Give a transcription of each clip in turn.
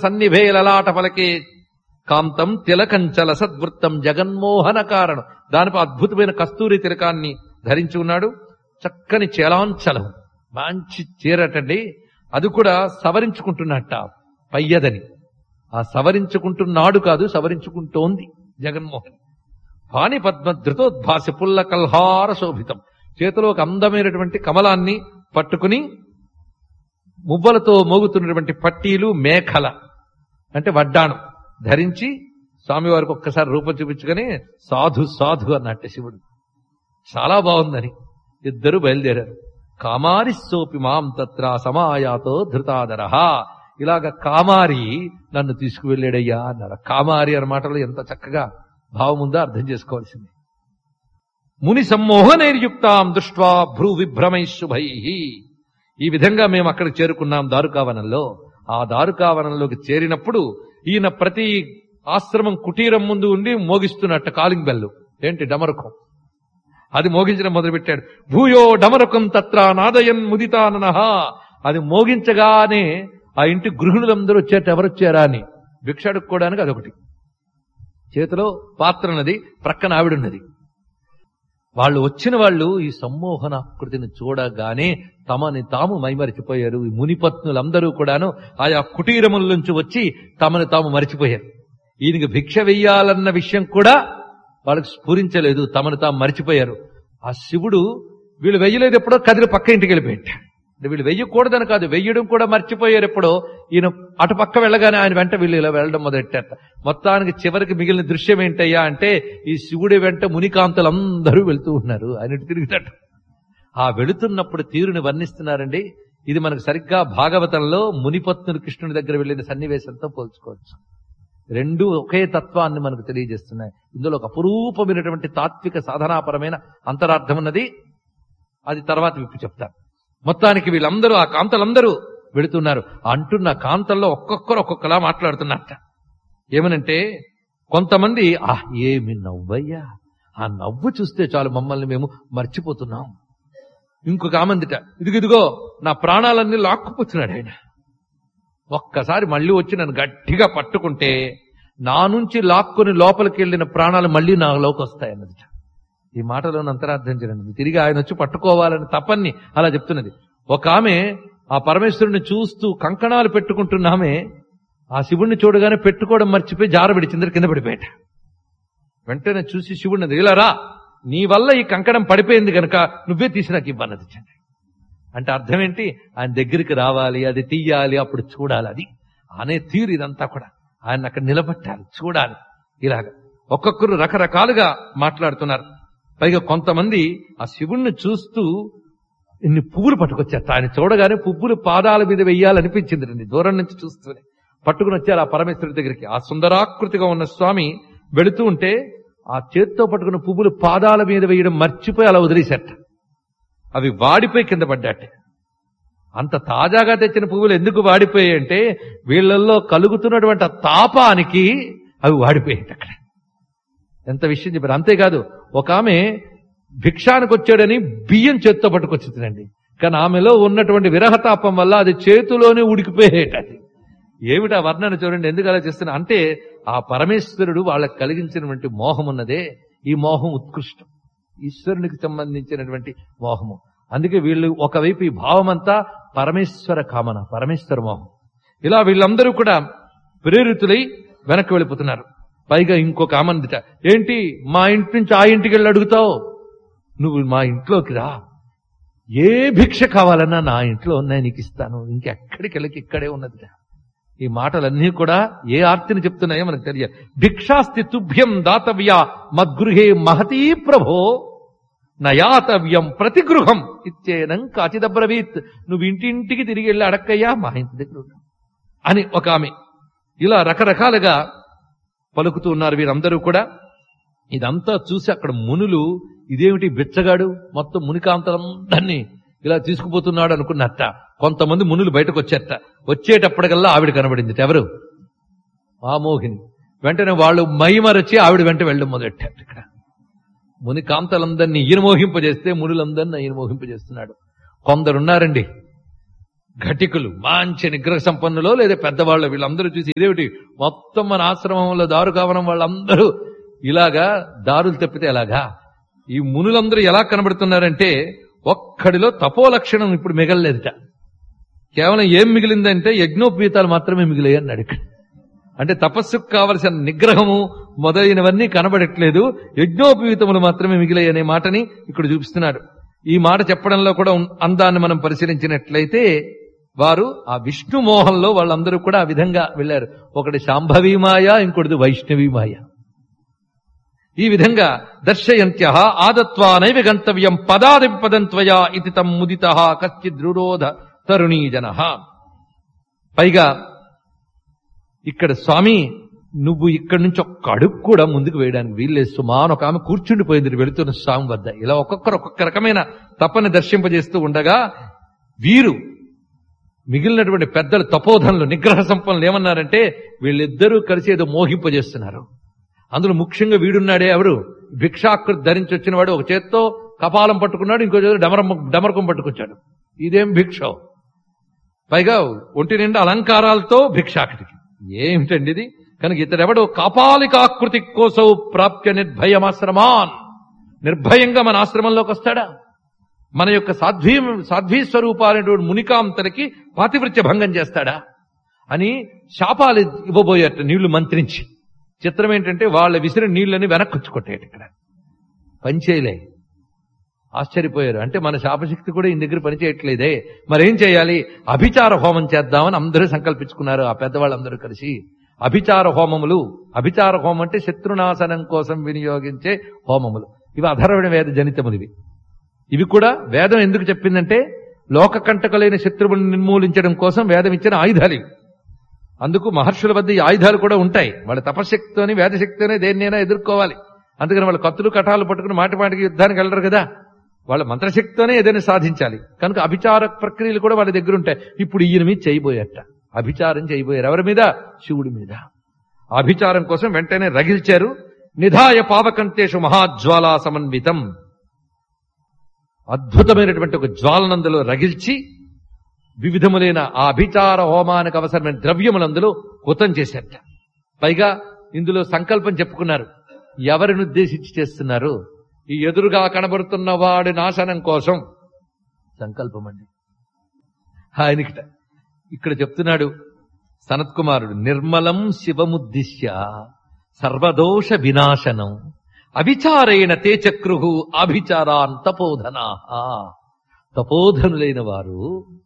సన్నిభే లలాట పలకే కాంతం తిలకంచల సద్వృత్తం జగన్మోహన కారణం దానిపై అద్భుతమైన కస్తూరి తిలకాన్ని ధరించి ఉన్నాడు చక్కని చేలాంచలం మంచి చీరటండి అది కూడా సవరించుకుంటున్నట్ట పయ్యదని ఆ సవరించుకుంటున్నాడు కాదు సవరించుకుంటోంది జగన్మోహన్ పాని పద్మ ధృతోద్భాసి పుల్ల కల్హార శోభితం చేతిలో ఒక అందమైనటువంటి కమలాన్ని పట్టుకుని మువ్వలతో మోగుతున్నటువంటి పట్టీలు మేఖల అంటే వడ్డాణం ధరించి స్వామివారికి ఒక్కసారి రూపం చూపించుకొని సాధు సాధు అన్నట్టు శివుడు చాలా బాగుందని ఇద్దరు బయలుదేరారు కామారి సోపి మాం తత్ర సమాయాతో ధృతాదర ఇలాగ కామారి నన్ను తీసుకువెళ్ళాడయ్యా అన్నారు కామారి అన్న మాటలో ఎంత చక్కగా భావం ఉందో అర్థం చేసుకోవాల్సింది ముని సమ్మోహనైర్యుక్తాం దృష్ట్వా భ్రూ విభ్రమై శుభై ఈ విధంగా మేము అక్కడికి చేరుకున్నాం దారుకావనంలో ఆ దారుకావనంలోకి చేరినప్పుడు ఈయన ప్రతి ఆశ్రమం కుటీరం ముందు ఉండి మోగిస్తున్నట్ట కాలింగ్ బెల్లు ఏంటి డమరుకం అది మోగించడం మొదలుపెట్టాడు భూయో డమరుకం తత్ర నాదయన్ ముదితాననహ అది మోగించగానే ఆ ఇంటి గృహిణులందరూ వచ్చేట ఎవరొచ్చారా అని భిక్ష అడుక్కోవడానికి అదొకటి చేతిలో పాత్ర ఉన్నది ప్రక్కన ఆవిడున్నది వాళ్ళు వచ్చిన వాళ్ళు ఈ సమ్మోహనాకృతిని చూడగానే తమని తాము మైమరిచిపోయారు ఈ మునిపత్నులందరూ కూడాను ఆయా కుటీరముల నుంచి వచ్చి తమని తాము మరిచిపోయారు ఈయనకి భిక్ష వెయ్యాలన్న విషయం కూడా వాళ్ళకి స్ఫురించలేదు తమను తాము మరిచిపోయారు ఆ శివుడు వీళ్ళు వెయ్యలేదు ఎప్పుడో కదిలి పక్క ఇంటికి వెళ్ళిపోయాడు అంటే వీళ్ళు వెయ్యకూడదని కాదు వెయ్యడం కూడా మర్చిపోయారు ఎప్పుడో ఈయన అటు పక్క వెళ్ళగానే ఆయన వెంట వీళ్ళు ఇలా వెళ్ళడం మొదలెట్టారట మొత్తానికి చివరికి మిగిలిన దృశ్యం ఏంటయ్యా అంటే ఈ శివుడి వెంట మునికాంతలందరూ వెళ్తూ ఉన్నారు ఆయన ఇటు తిరుగుతాడు ఆ వెళుతున్నప్పుడు తీరుని వర్ణిస్తున్నారండి ఇది మనకు సరిగ్గా భాగవతంలో మునిపత్నులు కృష్ణుని దగ్గర వెళ్ళిన సన్నివేశంతో పోల్చుకోవచ్చు రెండు ఒకే తత్వాన్ని మనకు తెలియజేస్తున్నాయి ఇందులో ఒక అపురూపమైనటువంటి తాత్విక సాధనాపరమైన అంతరార్థం ఉన్నది అది తర్వాత విప్పి చెప్తాను మొత్తానికి వీళ్ళందరూ ఆ కాంతలందరూ వెళుతున్నారు అంటున్న కాంతల్లో ఒక్కొక్కరు ఒక్కొక్కలా మాట్లాడుతున్నట్ట ఏమనంటే కొంతమంది ఆ ఏమి నవ్వయ్యా ఆ నవ్వు చూస్తే చాలు మమ్మల్ని మేము మర్చిపోతున్నాం ఇంకొక ఆమందిట ఇదిగిదిగో నా ప్రాణాలన్నీ లాక్కుపోతున్నాడు ఆయన ఒక్కసారి మళ్ళీ వచ్చి నన్ను గట్టిగా పట్టుకుంటే నా నుంచి లాక్కుని లోపలికి వెళ్ళిన ప్రాణాలు మళ్ళీ నాలోకి వస్తాయి అన్నది ఈ మాటలోని అంతరార్థం చేయండి తిరిగి ఆయన వచ్చి పట్టుకోవాలని తపన్ని అలా చెప్తున్నది ఒక ఆమె ఆ పరమేశ్వరుని చూస్తూ కంకణాలు పెట్టుకుంటున్నామే ఆ శివుణ్ణి చూడగానే పెట్టుకోవడం మర్చిపోయి జార విడిచిందరు కింద పడిపోయాట వెంటనే చూసి శివుడిని ఇలా రా నీ వల్ల ఈ కంకణం పడిపోయింది గనక నువ్వే తీసి నాకు ఇవ్వన్నది చండి అంటే అర్థం ఏంటి ఆయన దగ్గరికి రావాలి అది తీయాలి అప్పుడు చూడాలి అది అనే తీరు ఇదంతా కూడా ఆయన అక్కడ నిలబెట్టాలి చూడాలి ఇలాగ ఒక్కొక్కరు రకరకాలుగా మాట్లాడుతున్నారు పైగా కొంతమంది ఆ శివుణ్ణి చూస్తూ ఇన్ని పువ్వులు పట్టుకొచ్చారు ఆయన చూడగానే పువ్వులు పాదాల మీద వెయ్యాలనిపించింది రండి దూరం నుంచి చూస్తూనే పట్టుకుని వచ్చారు ఆ పరమేశ్వరుడి దగ్గరికి ఆ సుందరాకృతిగా ఉన్న స్వామి వెళుతూ ఉంటే ఆ చేత్తో పట్టుకున్న పువ్వులు పాదాల మీద వేయడం మర్చిపోయి అలా వదిలేశారట అవి వాడిపోయి కింద పడ్డాట అంత తాజాగా తెచ్చిన పువ్వులు ఎందుకు వాడిపోయాయి అంటే వీళ్ళల్లో కలుగుతున్నటువంటి ఆ తాపానికి అవి వాడిపోయాయి అక్కడ ఎంత విషయం చెప్పారు అంతేకాదు ఒక ఆమె భిక్షానికి వచ్చాడని బియ్యం చేత్తో పట్టుకొచ్చిందండి కానీ ఆమెలో ఉన్నటువంటి విరహతాపం వల్ల అది చేతిలోనే ఉడికిపోయేట అది ఏమిటా వర్ణన చూడండి ఎందుకు అలా చేస్తున్నా అంటే ఆ పరమేశ్వరుడు వాళ్ళకి కలిగించినటువంటి మోహం ఉన్నదే ఈ మోహం ఉత్కృష్టం ఈశ్వరునికి సంబంధించినటువంటి మోహము అందుకే వీళ్ళు ఒకవైపు ఈ భావమంతా పరమేశ్వర కామన పరమేశ్వర మోహం ఇలా వీళ్ళందరూ కూడా ప్రేరితులై వెనక్కి వెళ్ళిపోతున్నారు పైగా ఇంకొక ఆమందిట ఏంటి మా ఇంటి నుంచి ఆ ఇంటికి వెళ్ళి అడుగుతావు నువ్వు మా ఇంట్లోకి రా ఏ భిక్ష కావాలన్నా నా ఇంట్లో ఉన్నాయి నీకు ఇస్తాను ఇంకెక్కడికి వెళ్ళకి ఇక్కడే ఉన్నదిట ఈ మాటలన్నీ కూడా ఏ ఆర్తిని చెప్తున్నాయో మనకు తెలియదు భిక్షాస్తి తుభ్యం దాతవ్య మద్గృహే మహతీ ప్రభో నయాతవ్యం ప్రతి గృహం ఇచ్చేనం కాచిదబ్రవీత్ నువ్వు ఇంటింటికి తిరిగి వెళ్ళి అడక్కయ్యా మా ఇంటి దగ్గర ఉండు. అని ఒక ఆమె ఇలా రకరకాలుగా పలుకుతూ ఉన్నారు వీరందరూ కూడా ఇదంతా చూసి అక్కడ మునులు ఇదేమిటి బిచ్చగాడు మొత్తం మునికాంతలందరినీ ఇలా తీసుకుపోతున్నాడు అనుకున్నట్ట కొంతమంది మునులు బయటకు వచ్చారట వచ్చేటప్పటికల్లా ఆవిడ కనబడింది ఎవరు ఆ మోహిని వెంటనే వాళ్ళు మైమరచి ఆవిడ వెంట వెళ్ళడం మొదలెట్టారు ఇక్కడ ముని కాంతలందరినీ ఈయన మోహింపజేస్తే మునులందరినీ ఈయన మోహింపజేస్తున్నాడు కొందరున్నారండి ఘటికులు మంచి నిగ్రహ సంపన్నులో లేదా పెద్దవాళ్ళు వీళ్ళందరూ చూసి ఇదేమిటి మొత్తం మన ఆశ్రమంలో దారు కావడం వాళ్ళందరూ ఇలాగా దారులు తప్పితే ఎలాగా ఈ మునులందరూ ఎలా కనబడుతున్నారంటే ఒక్కడిలో తపో లక్షణం ఇప్పుడు మిగలలేదుట కేవలం ఏం మిగిలిందంటే యజ్ఞోపవీతాలు మాత్రమే మిగిలాయి అన్నాడు ఇక్కడ అంటే తపస్సుకు కావలసిన నిగ్రహము మొదలైనవన్నీ కనబడట్లేదు యజ్ఞోపవీతములు మాత్రమే మిగిలాయి అనే మాటని ఇక్కడ చూపిస్తున్నాడు ఈ మాట చెప్పడంలో కూడా ఉన్- అందాన్ని మనం పరిశీలించినట్లయితే వారు ఆ విష్ణు మోహంలో వాళ్ళందరూ కూడా ఆ విధంగా వెళ్ళారు ఒకటి శాంభవీ మాయ ఇంకొకటి వైష్ణవీ మాయ ఈ విధంగా దర్శయంత్య ఆదత్వా నైవ గంతవ్యం పదాది పదంత్వయా ఇది తం ముదిత కశ్చిద్రురోధ తరుణీజన పైగా ఇక్కడ స్వామి నువ్వు ఇక్కడి నుంచి ఒక్క అడుగు కూడా ముందుకు వేయడానికి వీల్లేదు సుమా అని ఒక ఆమె కూర్చుండిపోయింది వెళుతున్న స్వామి వద్ద ఇలా ఒక్కొక్కరు ఒక్కొక్క రకమైన తప్పని దర్శింపజేస్తూ ఉండగా వీరు మిగిలినటువంటి పెద్దలు తపోధనులు నిగ్రహ సంపన్నులు ఏమన్నారంటే వీళ్ళిద్దరూ కలిసి ఏదో మోహింపజేస్తున్నారు అందులో ముఖ్యంగా వీడున్నాడే ఎవరు భిక్షాకృతి ధరించి వచ్చిన వాడు ఒక చేత్తో కపాలం పట్టుకున్నాడు ఇంకో చేతితో డమరం డమరకం పట్టుకొచ్చాడు ఇదేం భిక్ష పైగా ఒంటి నిండా అలంకారాలతో భిక్షాకటికి ఏమిటండి ఇది కనుక ఇతడెవడు కాపాలికాకృతి కోసం ప్రాప్య నిర్భయమాశ్రమాన్ నిర్భయంగా మన ఆశ్రమంలోకి వస్తాడా మన యొక్క సాధ్వీ సాధ్వీ స్వరూపాలైనటువంటి మునికాంతలకి పాతివృత్య భంగం చేస్తాడా అని శాపాలు ఇవ్వబోయేట నీళ్లు మంత్రించి చిత్రం ఏంటంటే వాళ్ళ విసిరి నీళ్ళని వెనక్కొచ్చి కొట్టేట ఇక్కడ పనిచేయలే ఆశ్చర్యపోయారు అంటే మన శాపశక్తి కూడా ఈ దగ్గర పనిచేయట్లేదే మరేం చేయాలి అభిచార హోమం చేద్దామని అందరూ సంకల్పించుకున్నారు ఆ పెద్దవాళ్ళందరూ కలిసి అభిచార హోమములు అభిచార హోమం అంటే శత్రునాశనం కోసం వినియోగించే హోమములు ఇవి అధర్వణ వేద జనితములు ఇవి ఇవి కూడా వేదం ఎందుకు చెప్పిందంటే లోక కంటకలైన శత్రువులను నిర్మూలించడం కోసం వేదం ఇచ్చిన ఆయుధాలు ఇవి అందుకు మహర్షుల వద్ద ఈ ఆయుధాలు కూడా ఉంటాయి వాళ్ళ తపశక్తితోని వేదశక్తితోనే దేన్నైనా ఎదుర్కోవాలి అందుకని వాళ్ళ కత్తులు కటాలు పట్టుకుని మాటి మాటికి యుద్ధానికి వెళ్ళరు కదా వాళ్ళ మంత్రశక్తితోనే ఏదైనా సాధించాలి కనుక అభిచార ప్రక్రియలు కూడా వాళ్ళ దగ్గర ఉంటాయి ఇప్పుడు ఈయన మీద చేయబోయట అభిచారం చేయబోయారు ఎవరి మీద శివుడి మీద అభిచారం కోసం వెంటనే రగిల్చారు నిధాయ పావకంతేషు మహాజ్వాలా సమన్వితం అద్భుతమైనటువంటి ఒక జ్వాలనందులో రగిల్చి వివిధములైన ఆ అభిచార హోమానికి అవసరమైన ద్రవ్యములందులో హుతం చేశారట పైగా ఇందులో సంకల్పం చెప్పుకున్నారు ఎవరిని ఉద్దేశించి చేస్తున్నారు ఈ ఎదురుగా కనబడుతున్న వాడి నాశనం కోసం సంకల్పం అండి ఆయనకిట ఇక్కడ చెప్తున్నాడు సనత్ కుమారుడు నిర్మలం శివముద్దిశ్య సర్వదోష వినాశనం అభిచారేణ తే చక్రు అభిచారాన్ తపోధనా తపోధనులైన వారు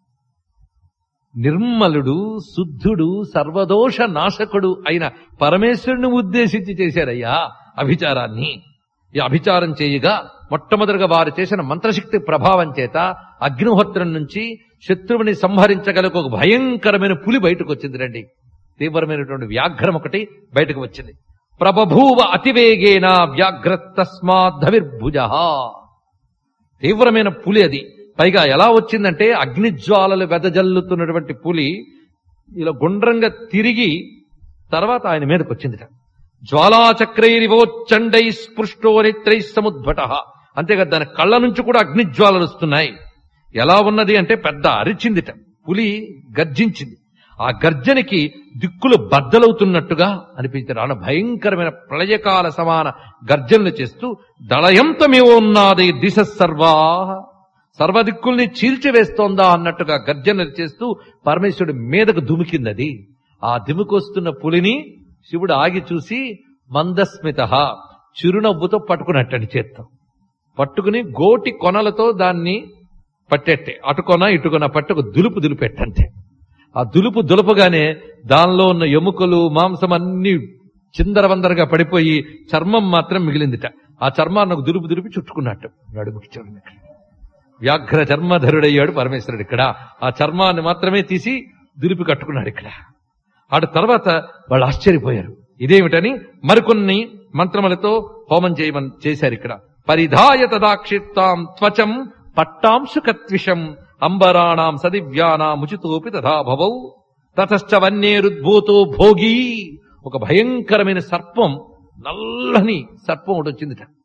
నిర్మలుడు శుద్ధుడు సర్వదోష నాశకుడు అయిన పరమేశ్వరుని ఉద్దేశించి చేశారయ్యా అభిచారాన్ని ఈ అభిచారం చేయగా మొట్టమొదటిగా వారు చేసిన మంత్రశక్తి ప్రభావం చేత అగ్నిహోత్రం నుంచి శత్రువుని సంహరించగల ఒక భయంకరమైన పులి బయటకు వచ్చింది రండి తీవ్రమైనటువంటి వ్యాఘ్రం ఒకటి బయటకు వచ్చింది ప్రభభూవ అతివేగేన వ్యాఘ్ర తస్మాద్ధవిర్భుజ తీవ్రమైన పులి అది పైగా ఎలా వచ్చిందంటే అగ్నిజ్వాలలు వెదజల్లుతున్నటువంటి పులి ఇలా గుండ్రంగా తిరిగి తర్వాత ఆయన మీదకి వచ్చిందిట జ్వాలాచక్రైరివోచ్చండై స్పృష్టో నిత్రై సముద్భట అంతేకాదు దాని కళ్ళ నుంచి కూడా అగ్నిజ్వాలలు వస్తున్నాయి ఎలా ఉన్నది అంటే పెద్ద అరిచిందిట పులి గర్జించింది ఆ గర్జనకి దిక్కులు బద్దలవుతున్నట్టుగా అనిపించారు అలా భయంకరమైన ప్రళయకాల సమాన గర్జనలు చేస్తూ దళయంతమేవోన్నాది దిశ సర్వా సర్వదిక్కుల్ని చీల్చివేస్తోందా అన్నట్టుగా గర్జనలు చేస్తూ పరమేశ్వరుడి మీదకు దుమికింది అది ఆ దిముకొస్తున్న పులిని శివుడు ఆగి చూసి మందస్మిత చిరునవ్వుతో పట్టుకున్నట్టండి చేత్తో పట్టుకుని గోటి కొనలతో దాన్ని పట్టెట్టే అటుకొన ఇటుకొన పట్టుకు దులుపు దులిపెట్టంతే ఆ దులుపు దులపగానే దానిలో ఉన్న ఎముకలు మాంసం అన్ని చిందరవందరగా పడిపోయి చర్మం మాత్రం మిగిలిందిట ఆ చర్మాన్ని ఒక దులుపు దులిపి చుట్టుకున్నట్టు నడుముకి చూడండి ఇక్కడ వ్యాఘ్ర చర్మధరుడయ్యాడు పరమేశ్వరుడు ఇక్కడ ఆ చర్మాన్ని మాత్రమే తీసి దులిపి కట్టుకున్నాడు ఇక్కడ ఆడ తర్వాత వాళ్ళు ఆశ్చర్యపోయారు ఇదేమిటని మరికొన్ని మంత్రములతో హోమం చేయమని చేశారు ఇక్కడ పరిధాయ తదాక్షిప్తాం త్వచం పట్టాంశుకత్విషం అంబరాణాం సదివ్యానాముచితోపి తథా భవౌ తతశ్చ వన్యేరుద్భూతో భోగి ఒక భయంకరమైన సర్పం నల్లని సర్పం ఒకటి వచ్చిందిట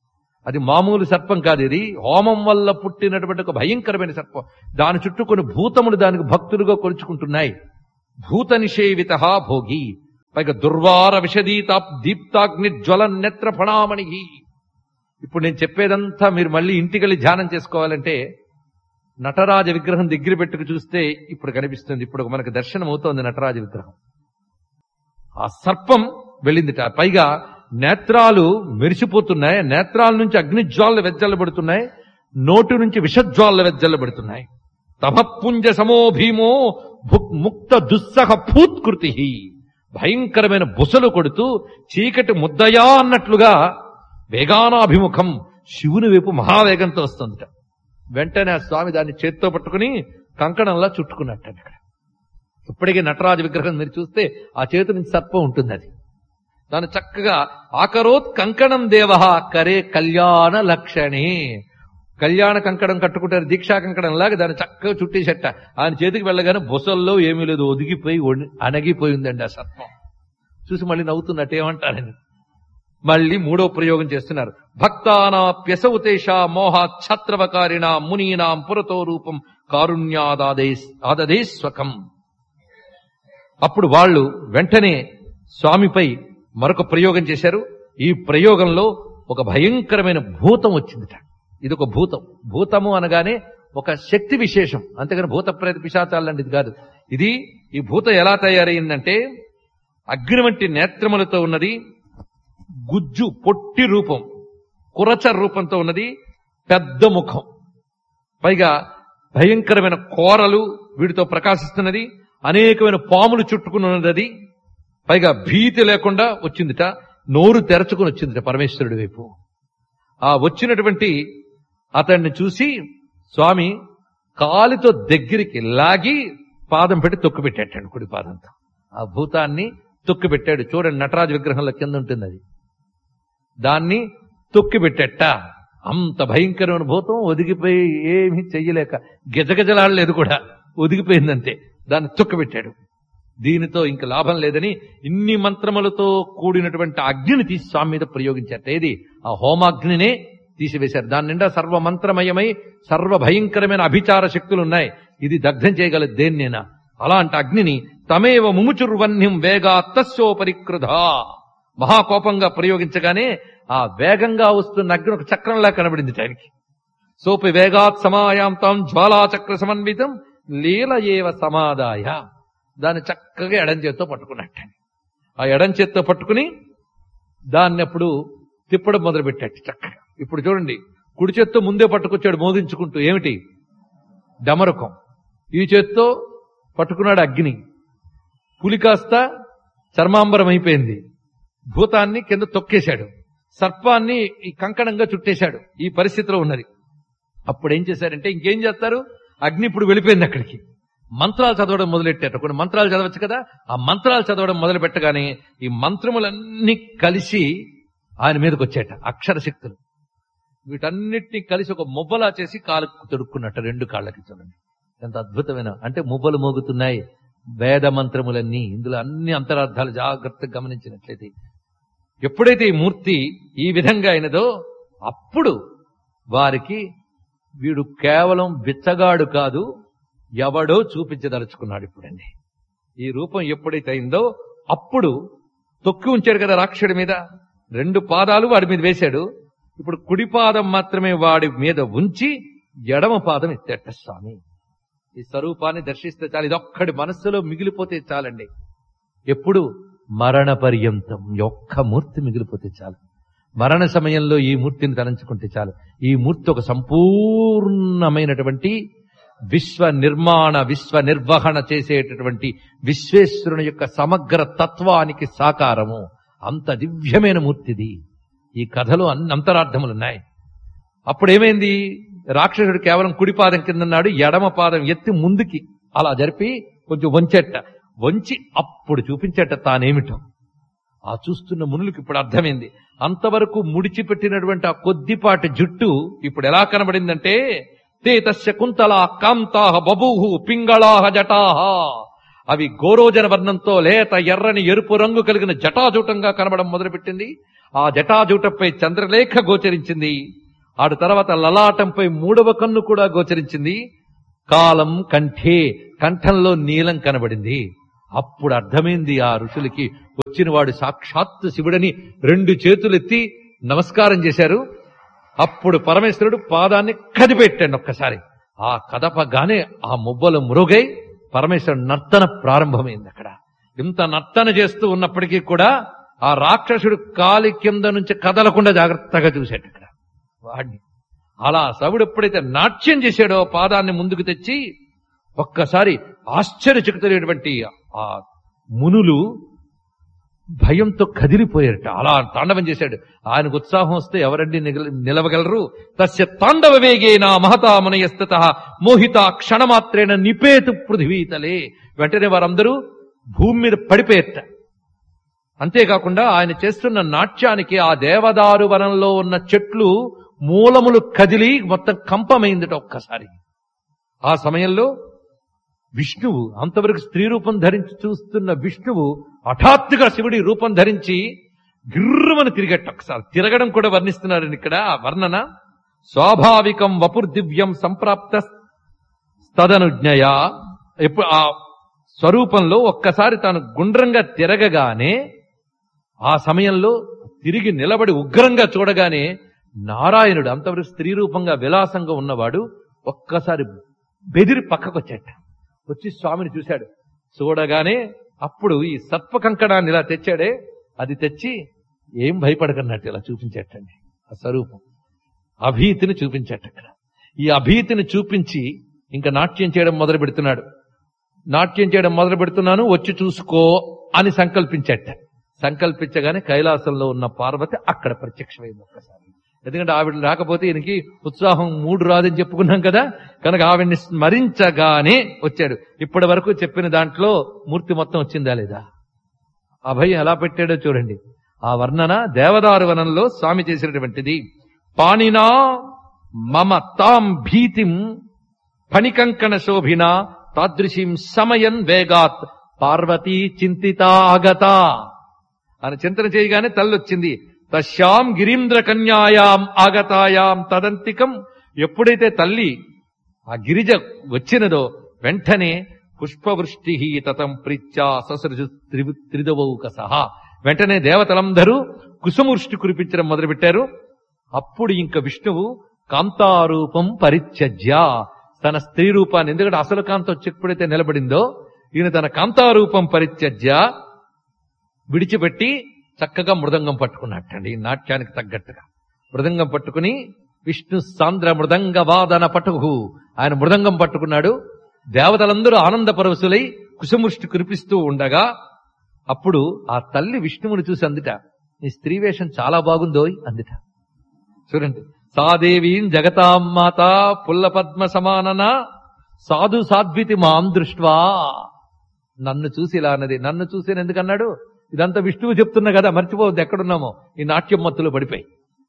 అది మామూలు సర్పం కాదు ఇది హోమం వల్ల పుట్టినటువంటి ఒక భయంకరమైన సర్పం దాని చుట్టూ కొన్ని భూతములు దానికి భక్తులుగా కొలుచుకుంటున్నాయి భూత నిషేవిత భోగి పైగా దుర్వార విషదీత దీప్తాగ్ని జ్వల నేత్ర ఫణామణి ఇప్పుడు నేను చెప్పేదంతా మీరు మళ్ళీ ఇంటికెళ్ళి ధ్యానం చేసుకోవాలంటే నటరాజ విగ్రహం దగ్గర పెట్టుకు చూస్తే ఇప్పుడు కనిపిస్తుంది ఇప్పుడు మనకు దర్శనం అవుతోంది నటరాజ విగ్రహం ఆ సర్పం వెళ్ళిందిట పైగా నేత్రాలు మెరిసిపోతున్నాయి నేత్రాల నుంచి అగ్నిజ్వాలలు వెజ్జల్లబడుతున్నాయి నోటి నుంచి విషజ్వాలలు వెజ్జల్లబడుతున్నాయి తమపుంజ సమో భీమో భుక్ ముక్త దుస్సహ పూత్కృతి భయంకరమైన బుసలు కొడుతూ చీకటి ముద్దయా అన్నట్లుగా వేగానాభిముఖం శివుని వైపు మహావేగంతో వస్తుందట వెంటనే ఆ స్వామి దాన్ని చేత్తో పట్టుకుని కంకణంలా చుట్టుకున్నట్టు అక్కడ ఇప్పటికీ నటరాజ విగ్రహం మీరు చూస్తే ఆ చేతి నుంచి సర్పం ఉంటుంది అది దాన్ని చక్కగా ఆకరోత్ కంకణం దేవ కరే కళ్యాణ లక్షణే కళ్యాణ కంకణం కట్టుకుంటారు దీక్షా కంకణం లాగా దాన్ని చక్కగా చుట్టేసట ఆయన చేతికి వెళ్ళగానే బుసల్లో ఏమీ లేదు ఒదిగిపోయి ఒడి- అణగిపోయిందండి ఆ సర్పం చూసి మళ్ళీ నవ్వుతున్నట్టు ఏమంటారని మళ్ళీ మూడో ప్రయోగం చేస్తున్నారు భక్తానాప్యసౌతేష మోహ ఛత్రవకారిణ మునీనాం పురతో రూపం కారుణ్యాదాదే ఆదదే స్వకం అప్పుడు వాళ్ళు వెంటనే స్వామిపై మరొక ప్రయోగం చేశారు ఈ ప్రయోగంలో ఒక భయంకరమైన భూతం వచ్చిందిట ఇది ఒక భూతం భూతము అనగానే ఒక శక్తి విశేషం అంతేగాని భూత ప్రేత పిశాచాలు లాంటిది కాదు ఇది ఈ భూతం ఎలా తయారైందంటే అగ్ని వంటి నేత్రములతో ఉన్నది గుజ్జు పొట్టి రూపం కురచ రూపంతో ఉన్నది పెద్ద ముఖం పైగా భయంకరమైన కోరలు వీటితో ప్రకాశిస్తున్నది అనేకమైన పాములు చుట్టుకుని ఉన్నది అది పైగా భీతి లేకుండా వచ్చిందిట నోరు తెరచుకుని వచ్చిందిట పరమేశ్వరుడి వైపు ఆ వచ్చినటువంటి అతన్ని చూసి స్వామి కాలితో దగ్గరికి లాగి పాదం పెట్టి తొక్కు పెట్టాడు కుడి పాదంతో ఆ భూతాన్ని తొక్కి పెట్టాడు చూడండి నటరాజ విగ్రహంలో కింద ఉంటుంది అది దాన్ని తొక్కి పెట్టేట అంత భయంకరమైన భూతం ఒదిగిపోయి ఏమీ చెయ్యలేక గజగజలాడలేదు కూడా ఒదిగిపోయిందంతే దాన్ని తొక్కి పెట్టాడు దీనితో ఇంక లాభం లేదని ఇన్ని మంత్రములతో కూడినటువంటి అగ్నిని తీసి స్వామి మీద ప్రయోగించారట ఏది ఆ హోమాగ్నినే తీసివేశారు దాని నిండా సర్వ మంత్రమయమై సర్వ భయంకరమైన అభిచార శక్తులు ఉన్నాయి ఇది దగ్ధం చేయగలదు దేన్నైనా అలాంటి అగ్నిని తమేవ ముముచుర్వన్యం వేగా తస్యోపరికృధ మహాకోపంగా ప్రయోగించగానే ఆ వేగంగా వస్తున్న అగ్ని ఒక చక్రంలా కనబడింది ఆయనకి సోపి వేగాత్ సమాయాంతం జ్వాలాచక్ర సమన్వితం లీల ఏవ సమాదాయ దాన్ని చక్కగా ఎడం చేత్తో పట్టుకున్నట్టు ఆ ఎడం చేత్తో పట్టుకుని దాన్ని అప్పుడు తిప్పడం మొదలు పెట్టాడు చక్కగా ఇప్పుడు చూడండి కుడి చేత్తో ముందే పట్టుకొచ్చాడు మోగించుకుంటూ ఏమిటి డమరుకం ఈ చేత్తో పట్టుకున్నాడు అగ్ని పులి కాస్త చర్మాంబరం అయిపోయింది భూతాన్ని కింద తొక్కేశాడు సర్పాన్ని ఈ కంకణంగా చుట్టేశాడు ఈ పరిస్థితిలో ఉన్నది అప్పుడు ఏం చేశారంటే ఇంకేం చేస్తారు అగ్ని ఇప్పుడు వెళ్ళిపోయింది అక్కడికి మంత్రాలు చదవడం మొదలెట్టారు కొన్ని మంత్రాలు చదవచ్చు కదా ఆ మంత్రాలు చదవడం మొదలు పెట్టగానే ఈ మంత్రములన్నీ కలిసి ఆయన మీదకి వచ్చాట అక్షర శక్తులు వీటన్నిటిని కలిసి ఒక మువ్వలా చేసి కాలుకు తొడుక్కున్నట్టు రెండు కాళ్ళకి చూడండి ఎంత అద్భుతమైన అంటే మువ్వలు మోగుతున్నాయి వేద మంత్రములన్నీ ఇందులో అన్ని అంతరార్థాలు జాగ్రత్తగా గమనించినట్లయితే ఎప్పుడైతే ఈ మూర్తి ఈ విధంగా అయినదో అప్పుడు వారికి వీడు కేవలం బిచ్చగాడు కాదు ఎవడో చూపించదలుచుకున్నాడు ఇప్పుడండి ఈ రూపం ఎప్పుడైతే అయిందో అప్పుడు తొక్కి ఉంచాడు కదా రాక్షుడి మీద రెండు పాదాలు వాడి మీద వేశాడు ఇప్పుడు కుడి పాదం మాత్రమే వాడి మీద ఉంచి ఎడమ పాదం ఎత్తేట స్వామి ఈ స్వరూపాన్ని దర్శిస్తే చాలు ఇది ఒక్కడి మనస్సులో మిగిలిపోతే చాలండి ఎప్పుడు మరణ పర్యంతం ఒక్క మూర్తి మిగిలిపోతే చాలు మరణ సమయంలో ఈ మూర్తిని తలంచుకుంటే చాలు ఈ మూర్తి ఒక సంపూర్ణమైనటువంటి విశ్వ నిర్మాణ విశ్వ నిర్వహణ చేసేటటువంటి విశ్వేశ్వరుని యొక్క సమగ్ర తత్వానికి సాకారము అంత దివ్యమైన మూర్తిది ఈ కథలో అన్ని అంతరార్థములున్నాయి అప్పుడు ఏమైంది రాక్షసుడు కేవలం కుడి పాదం కింద ఉన్నాడు ఎడమ పాదం ఎత్తి ముందుకి అలా జరిపి కొంచెం వంచెట్ట వంచి అప్పుడు చూపించేట తానేమిటో ఆ చూస్తున్న మునులకు ఇప్పుడు అర్థమైంది అంతవరకు ముడిచిపెట్టినటువంటి ఆ కొద్దిపాటి జుట్టు ఇప్పుడు ఎలా కనబడిందంటే తే తస్య కుంతలా కాంతాహ బభూహు పింగళాహ జటాహ అవి గోరోజన వర్ణంతో లేత ఎర్రని ఎరుపు రంగు కలిగిన జటాజూటంగా కనబడం మొదలుపెట్టింది ఆ జటాజూటపై చంద్రలేఖ గోచరించింది ఆడు తర్వాత లలాటంపై మూడవ కన్ను కూడా గోచరించింది కాలం కంఠే కంఠంలో నీలం కనబడింది అప్పుడు అర్థమైంది ఆ ఋషులకి వచ్చిన వాడు సాక్షాత్తు శివుడని రెండు చేతులెత్తి నమస్కారం చేశారు అప్పుడు పరమేశ్వరుడు పాదాన్ని కదిపెట్టాడు ఒక్కసారి ఆ కదపగానే ఆ మువ్వలు మురుగై పరమేశ్వరుడు నర్తన ప్రారంభమైంది అక్కడ ఇంత నర్తన చేస్తూ ఉన్నప్పటికీ కూడా ఆ రాక్షసుడు కాలి కింద నుంచి కదలకుండా జాగ్రత్తగా చూశాడు అక్కడ వాడిని అలా సవుడు ఎప్పుడైతే నాట్యం చేశాడో పాదాన్ని ముందుకు తెచ్చి ఒక్కసారి ఆశ్చర్యచకితులైనటువంటి ఆ మునులు భయంతో కదిలిపోయారట అలా తాండవం చేశాడు ఆయనకు ఉత్సాహం వస్తే ఎవరండి నిగల- నిలవగలరు తస్య తాండవ వేగేనా మహతా మునయస్తత మోహిత క్షణమాత్రేణ నిపేతు పృథివీతలే వెంటనే వారందరూ భూమి మీద పడిపోయేట అంతేకాకుండా ఆయన చేస్తున్న నాట్యానికి ఆ దేవదారు వనంలో ఉన్న చెట్లు మూలములు కదిలి మొత్తం కంపమైందట ఒక్కసారి ఆ సమయంలో విష్ణువు అంతవరకు స్త్రీ రూపం ధరించి చూస్తున్న విష్ణువు హఠాత్తుగా శివుడి రూపం ధరించి గిర్రుమని తిరిగట్టు ఒకసారి తిరగడం కూడా వర్ణిస్తున్నారని ఇక్కడ ఆ వర్ణన స్వాభావికం వపుర్దివ్యం సంప్రాప్త తదనుజ్ఞయ ఎప్పుడు ఆ స్వరూపంలో ఒక్కసారి తాను గుండ్రంగా తిరగగానే ఆ సమయంలో తిరిగి నిలబడి ఉగ్రంగా చూడగానే నారాయణుడు అంతవరకు స్త్రీ రూపంగా విలాసంగా ఉన్నవాడు ఒక్కసారి బెదిరి పక్కకొచ్చాట వచ్చి స్వామిని చూశాడు చూడగానే అప్పుడు ఈ సర్ప కంకణాన్ని ఇలా తెచ్చాడే అది తెచ్చి ఏం భయపడకన్నట్టు ఇలా చూపించేటండి ఆ స్వరూపం అభీతిని చూపించాట అక్కడ ఈ అభీతిని చూపించి ఇంకా నాట్యం చేయడం మొదలు పెడుతున్నాడు నాట్యం చేయడం మొదలు పెడుతున్నాను వచ్చి చూసుకో అని సంకల్పించట సంకల్పించగానే కైలాసంలో ఉన్న పార్వతి అక్కడ ప్రత్యక్షమైంది ఒక్కసారి ఎందుకంటే ఆవిడ రాకపోతే ఈయనకి ఉత్సాహం మూడు రాదని చెప్పుకున్నాం కదా కనుక ఆవిడ్ని స్మరించగానే వచ్చాడు ఇప్పటి వరకు చెప్పిన దాంట్లో మూర్తి మొత్తం వచ్చిందా లేదా అభయం ఎలా పెట్టాడో చూడండి ఆ వర్ణన దేవదారు వనంలో స్వామి చేసినటువంటిది పాణినా మమ తాం భీతిం ఫణికంకణ శోభిన తాదృశీం సమయన్ వేగాత్ పార్వతీ చింతితాగత అని చింతన చేయగానే తల్లొచ్చింది తస్యాం గిరీంద్ర కన్యాయాం ఆగతాయాం తదంతికం ఎప్పుడైతే తల్లి ఆ గిరిజ వచ్చినదో వెంటనే పుష్పవృష్టి తతం ప్రీత్యా ససృజు త్రి- త్రిదవౌక సహా వెంటనే దేవతలందరూ కుసుమవృష్టి కురిపించడం మొదలుపెట్టారు అప్పుడు ఇంక విష్ణువు కాంతారూపం పరిత్యజ్య తన స్త్రీ రూపాన్ని ఎందుకంటే అసలు కాంత వచ్చి ఎప్పుడైతే నిలబడిందో ఈయన తన కాంతారూపం పరిత్యజ్య విడిచిపెట్టి చక్కగా మృదంగం పట్టుకున్నట్టండి ఈ నాట్యానికి తగ్గట్టుగా మృదంగం పట్టుకుని విష్ణు సాంద్ర మృదంగ వాదన పటుకు ఆయన మృదంగం పట్టుకున్నాడు దేవతలందరూ ఆనంద పరవశులై కుశముష్టి కురిపిస్తూ ఉండగా అప్పుడు ఆ తల్లి విష్ణువుని చూసి అందుట నీ స్త్రీ వేషం చాలా బాగుందోయ్ అందుట చూడండి సాదేవీం జగతాం మాత పుల్ల పద్మ సమానన సాధు సాధ్వితి మాం దృష్ట్వా నన్ను చూసి ఇలా అన్నది నన్ను చూసి ఎందుకన్నాడు ఇదంతా విష్ణువు చెప్తున్నా కదా మర్చిపోవద్దు ఎక్కడున్నామో ఈ నాట్యం మత్తులో పడిపోయి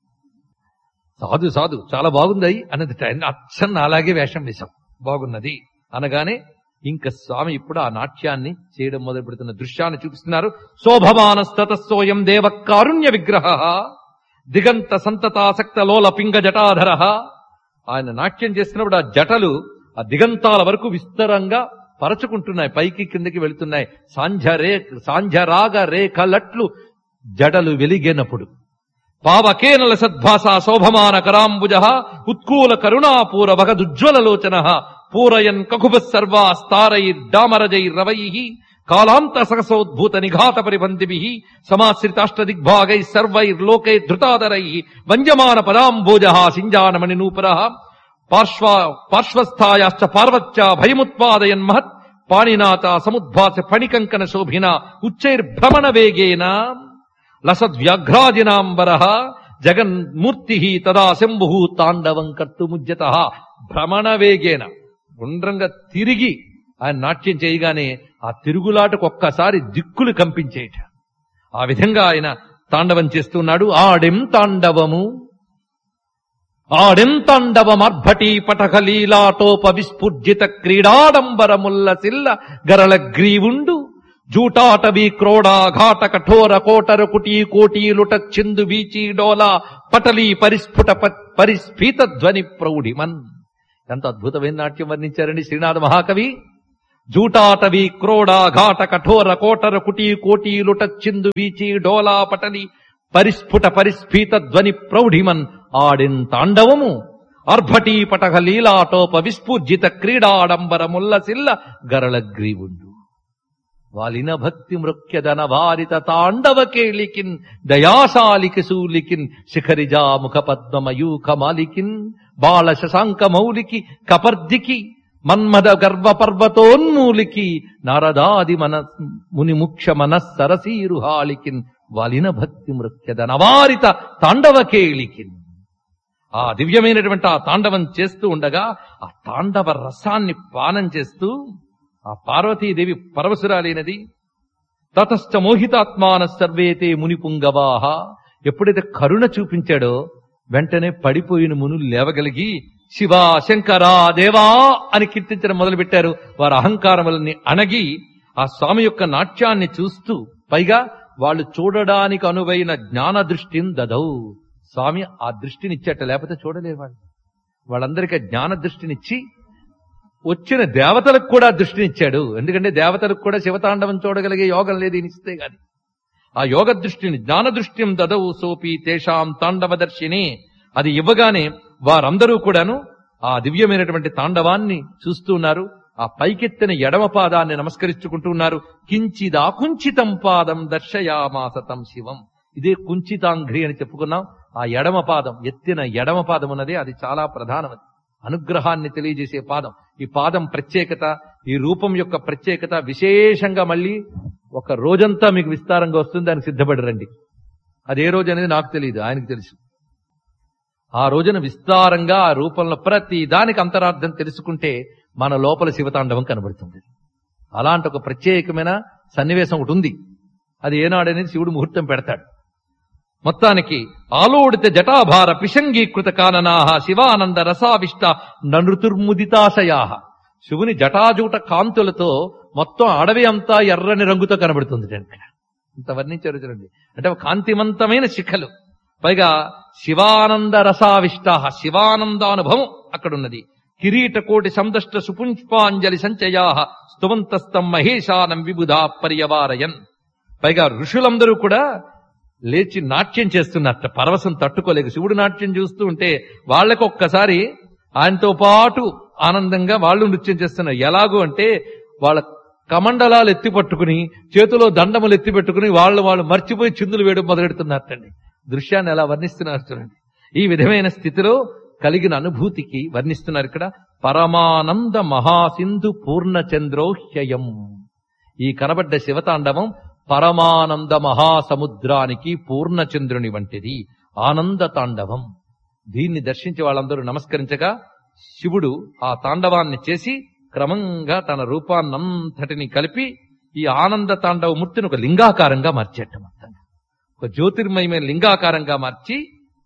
సాధు సాధు చాలా బాగుంది అన్నది అచ్చన్న అలాగే వేషం వేశాం బాగున్నది అనగానే ఇంకా స్వామి ఇప్పుడు ఆ నాట్యాన్ని చేయడం మొదలు పెడుతున్న దృశ్యాన్ని చూపిస్తున్నారు శోభమానస్తోయం దేవ కారుణ్య విగ్రహ దిగంత సంతతాసక్త లోల పింగ జటాధర ఆయన నాట్యం చేస్తున్నప్పుడు ఆ జటలు ఆ దిగంతాల వరకు విస్తరంగా పరచుకుంటున్నాయి పైకి కిందకి వెళుతున్నాయి సాంధ్య రే సాంధ్యరాగ రేఖలట్లు జడలు వెలిగేనప్పుడు పావకేనల సద్భాస శోభమాన కరాంబుజ ఉత్కూల కరుణాపూర భగదుజ్వలలోచన పూరయన్ కకుభ సర్వాస్తారైర్డామరజైర్రవై కాలాంత సహసోద్భూత నిఘాత పరిబంధిభి సమాశ్రితాష్టదిగ్భాగై సర్వైర్లోకై ధృతాదరై వంజమాన పదాంబోజ సింజానమణి నూపుర పార్శ్వ పార్శ్వస్థాయాశ్చ పార్వత్య భయముత్పాదయన్ మహత్ పాణినాత సముద్భాస ఫణికంకన శోభిన ఉచ్చైర్భ్రమణ వేగేన లసద్వ్యాఘ్రాజినాంబర జగన్మూర్తి తదా శంభు తాండవం కర్తుముజ్యత భ్రమణ వేగేన గుండ్రంగా తిరిగి ఆయన నాట్యం చేయగానే ఆ తిరుగులాటకు ఒక్కసారి దిక్కులు కంపించేట ఆ విధంగా ఆయన తాండవం చేస్తున్నాడు ఆడెం తాండవము ఆడెంతాండవమర్భటి పటక లీలాటోప విస్ఫుర్జిత క్రీడాడంబరముల్ల సిల్ల గరళ గ్రీవుండు జూటాటవి క్రోడ ఘాట కఠోర కోటర కుటీ కోటి లుట చిందు వీచి డోల పటలి పరిస్ఫుట ప- పరిస్ఫీత ధ్వని ప్రౌఢిమన్ ఎంత అద్భుతమైన నాట్యం వర్ణించారండి శ్రీనాథ మహాకవి జూటాటవి క్రోడ ఘాట కఠోర కోటర కుటీ కోటి లుట చిందు వీచి డోలా పటలి పరిస్ఫుట పరిస్ఫీత ధ్వని ప్రౌఢిమన్ ఆడిన్ తాండవము అర్భటీ పటక లీలాటోప విస్ఫూర్జిత క్రీడాడంబర ముల్లసిల్ల గరళ గ్రీవుండు వాలిన భక్తి మృక్యదన వారిత తాండవ కేళికిన్ దయాశాలికి సూలికిన్ శిఖరిజా ముఖ పద్మమయూఖ మాలికిన్ బాల శశాంక మౌలికి కపర్దికి మన్మద గర్వ పర్వతోన్మూలికి నారదాది మన ముని ముఖ్య మనస్సరసీరుహాళికిన్ వాలిన భక్తి మృక్యదన వారిత తాండవ కేళికిన్ ఆ దివ్యమైనటువంటి ఆ తాండవం చేస్తూ ఉండగా ఆ తాండవ రసాన్ని పానం చేస్తూ ఆ పార్వతీదేవి పరవశురాలైనది తతశ్చ మోహితాత్మాన సర్వేతే ముని పుంగవాహ ఎప్పుడైతే కరుణ చూపించాడో వెంటనే పడిపోయిన మునులు లేవగలిగి శివ శంకర దేవా అని కీర్తించడం మొదలుపెట్టారు వారి అహంకారములని అణగి ఆ స్వామి యొక్క నాట్యాన్ని చూస్తూ పైగా వాళ్ళు చూడడానికి అనువైన జ్ఞాన దృష్టిని దదౌ స్వామి ఆ దృష్టినిచ్చేట లేకపోతే చూడలేరు వాళ్ళు వాళ్ళందరికీ ఆ జ్ఞాన దృష్టినిచ్చి వచ్చిన దేవతలకు కూడా దృష్టినిచ్చాడు ఎందుకంటే దేవతలకు కూడా శివతాండవం చూడగలిగే యోగం లేదు ఈయన ఇస్తే గాని ఆ యోగ దృష్టిని జ్ఞాన దృష్టిం దదవు సోపి తేషాం తాండవదర్శిని అది ఇవ్వగానే వారందరూ కూడాను ఆ దివ్యమైనటువంటి తాండవాన్ని చూస్తున్నారు ఆ పైకెత్తిన ఎడమ పాదాన్ని నమస్కరించుకుంటూ ఉన్నారు కించిదా కుంచితం పాదం దర్శయామాసతం శివం ఇదే కుంచితాంఘ్రి అని చెప్పుకున్నాం ఆ ఎడమ పాదం ఎత్తిన ఎడమ పాదం ఉన్నది అది చాలా ప్రధానమైనది అనుగ్రహాన్ని తెలియజేసే పాదం ఈ పాదం ప్రత్యేకత ఈ రూపం యొక్క ప్రత్యేకత విశేషంగా మళ్ళీ ఒక రోజంతా మీకు విస్తారంగా వస్తుంది దానికి సిద్ధపడి రండి అది ఏ రోజు అనేది నాకు తెలియదు ఆయనకు తెలుసు ఆ రోజున విస్తారంగా ఆ రూపంలో ప్రతి దానికి అంతరార్థం తెలుసుకుంటే మన లోపల శివతాండవం కనబడుతుంది అలాంటి ఒక ప్రత్యేకమైన సన్నివేశం ఒకటి ఉంది అది ఏనాడనేది శివుడు ముహూర్తం పెడతాడు మొత్తానికి ఆలోడిత జటాభార పిశంగీకృత కాననాహ శివానంద రసావిష్ట నృతుర్ముదితాశయాహ శివుని జటాజూట కాంతులతో మొత్తం అడవి అంతా ఎర్రని రంగుతో కనబడుతుంది ఇక్కడ ఇంత వర్ణించారు చూడండి అంటే ఒక కాంతివంతమైన శిఖలు పైగా శివానంద రసావిష్ట శివానందానుభవం అక్కడున్నది కిరీట కోటి సందష్ట సుపుష్పాంజలి సంచయా స్తువంతస్తం మహేశానం విబుధా పర్యవారయన్ పైగా ఋషులందరూ కూడా లేచి నాట్యం చేస్తున్నట్ట పరవశం తట్టుకోలేక శివుడు నాట్యం చూస్తూ ఉంటే వాళ్ళకి ఒక్కసారి ఆయనతో పాటు ఆనందంగా వాళ్ళు నృత్యం చేస్తున్నారు ఎలాగో అంటే వాళ్ళ కమండలాలు ఎత్తి పట్టుకుని చేతిలో దండములు ఎత్తి పెట్టుకుని వాళ్ళు వాళ్ళు మర్చిపోయి చిందులు వేయడం మొదలెడుతున్నారటండి దృశ్యాన్ని ఎలా వర్ణిస్తున్నారు చూడండి ఈ విధమైన స్థితిలో కలిగిన అనుభూతికి వర్ణిస్తున్నారు ఇక్కడ పరమానంద మహాసింధు పూర్ణచంద్రోహ్యయం ఈ కనబడ్డ శివతాండవం పరమానంద మహాసముద్రానికి పూర్ణచంద్రుని వంటిది ఆనంద తాండవం దీన్ని దర్శించి వాళ్ళందరూ నమస్కరించగా శివుడు ఆ తాండవాన్ని చేసి క్రమంగా తన రూపాన్నంతటిని కలిపి ఈ ఆనంద తాండవ మూర్తిని ఒక లింగాకారంగా మార్చేట మొత్తంగా ఒక జ్యోతిర్మయమైన లింగాకారంగా మార్చి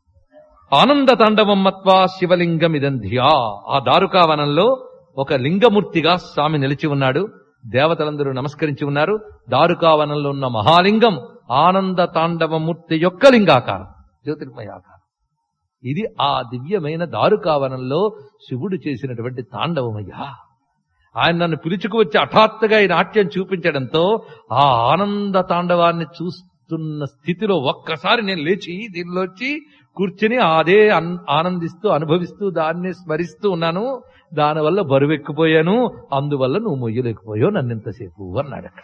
ఆనంద తాండవం మత్వా శివలింగం ఇదంధ్యా ఆ దారుకావనంలో ఒక లింగమూర్తిగా స్వామి నిలిచి ఉన్నాడు దేవతలందరూ నమస్కరించి ఉన్నారు దారుకావనంలో ఉన్న మహాలింగం ఆనంద తాండవమూర్తి యొక్క లింగాకారం జ్యోతిర్మయాకారం ఇది ఆ దివ్యమైన దారుకావనంలో శివుడు చేసినటువంటి తాండవమయ్యా ఆయన నన్ను పిలుచుకు వచ్చి హఠాత్తుగా ఈ నాట్యం చూపించడంతో ఆ ఆనంద తాండవాన్ని చూస్తున్న స్థితిలో ఒక్కసారి నేను లేచి దీనిలో వచ్చి కూర్చుని అదే అన్- ఆనందిస్తూ అనుభవిస్తూ దాన్ని స్మరిస్తూ ఉన్నాను దానివల్ల బరువెక్కిపోయాను అందువల్ల నువ్వు మొయ్యలేకపోయావు నన్ను ఇంతసేపు అన్నాడు అక్కడ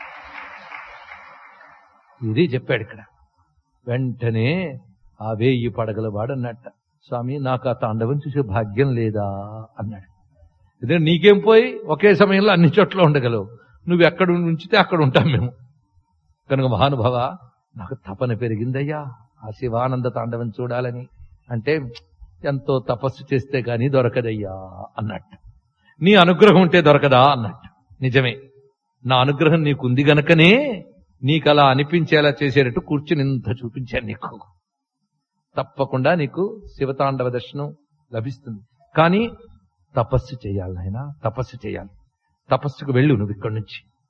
ఇది చెప్పాడు ఇక్కడ వెంటనే ఆ వేయి పడగల వాడు అన్నట్ట స్వామి నాకు ఆ తాండవం చూసే భాగ్యం లేదా అన్నాడు ఇదే నీకేం పోయి ఒకే సమయంలో అన్ని చోట్ల ఉండగలవు నువ్వు ఎక్కడ ఉంచితే అక్కడ ఉంటాం మేము కనుక మహానుభావ నాకు తపన పెరిగిందయ్యా ఆ శివానంద తాండవం చూడాలని అంటే ఎంతో తపస్సు చేస్తే గాని దొరకదయ్యా అన్నట్టు నీ అనుగ్రహం ఉంటే దొరకదా అన్నట్టు నిజమే నా అనుగ్రహం నీకుంది గనకనే నీకు అలా అనిపించేలా చేసేటట్టు కూర్చుని ఇంత చూపించాను నీకు తప్పకుండా నీకు శివతాండవ దర్శనం లభిస్తుంది కానీ తపస్సు చేయాలి నాయన తపస్సు చేయాలి తపస్సుకు వెళ్ళు నువ్వు ఇక్కడి నుంచి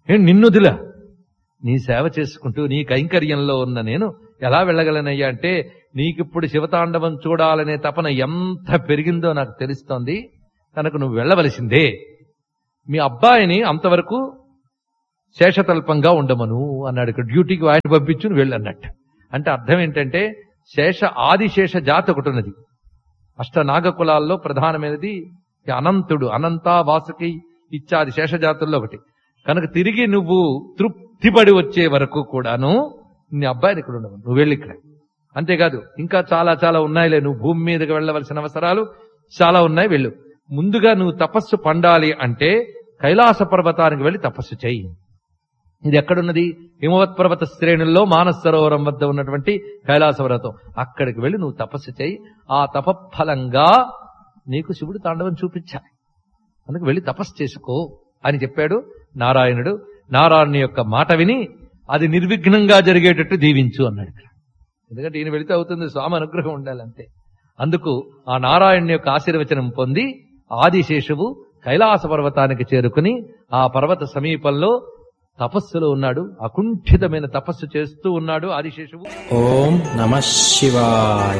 ఏ నిన్నుదిలా నీ సేవ చేసుకుంటూ నీ కైంకర్యంలో ఉన్న నేను ఎలా వెళ్ళగలనయ్యా అంటే నీకిప్పుడు శివతాండవం చూడాలనే తపన ఎంత పెరిగిందో నాకు తెలుస్తోంది కనుక నువ్వు వెళ్ళవలసిందే మీ అబ్బాయిని అంతవరకు శేషతల్పంగా ఉండమను అన్నాడు ఇక్కడ డ్యూటీకి ఆయన పంపించు నువ్వు వెళ్ళు అన్నట్టు అంటే అర్థం ఏంటంటే శేష ఆదిశేష జాతి ఒకటి ఉన్నది అష్టనాగ కులాల్లో ప్రధానమైనది ఈ అనంతుడు అనంత వాసుకి ఇత్యాది శేషజాతుల్లో ఒకటి కనుక తిరిగి నువ్వు తృప్తిపడి వచ్చే వరకు కూడాను నీ అబ్బాయిని ఇక్కడ ఉండవు నువ్వు వెళ్ళి ఇక్కడ అంతేకాదు ఇంకా చాలా చాలా ఉన్నాయిలే నువ్వు భూమి మీదకి వెళ్ళవలసిన అవసరాలు చాలా ఉన్నాయి వెళ్ళు ముందుగా నువ్వు తపస్సు పండాలి అంటే కైలాస పర్వతానికి వెళ్ళి తపస్సు చేయి ఇది ఎక్కడున్నది హిమవత్ పర్వత శ్రేణుల్లో మానస సరోవరం వద్ద ఉన్నటువంటి కైలాస పర్వతం అక్కడికి వెళ్ళి నువ్వు తపస్సు చేయి ఆ తపఫలంగా నీకు శివుడు తాండవం చూపించాలి అందుకు వెళ్ళి తపస్సు చేసుకో అని చెప్పాడు నారాయణుడు నారాయణుని యొక్క మాట విని అది నిర్విఘ్నంగా జరిగేటట్టు దీవించు అన్నాడు ఇక్కడ ఎందుకంటే ఈయన వెళితే అవుతుంది స్వామి అనుగ్రహం ఉండాలి అంతే అందుకు ఆ నారాయణుని యొక్క ఆశీర్వచనం పొంది ఆదిశేషువు కైలాస పర్వతానికి చేరుకుని ఆ పర్వత సమీపంలో తపస్సులో ఉన్నాడు అకుంఠితమైన తపస్సు చేస్తూ ఉన్నాడు ఆదిశేషువు ఓం నమ శివాయ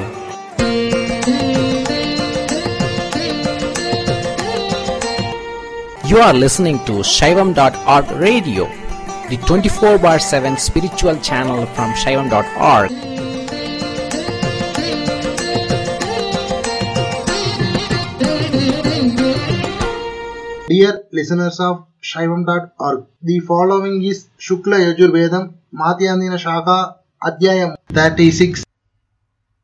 You are listening to Shaivam.org radio, the 24 bar 7 spiritual channel from Shaivam.org. Dear listeners of Shaivam.org, the following is Shukla Yajur Vedam Madhyandina Shaka Adhyayam 36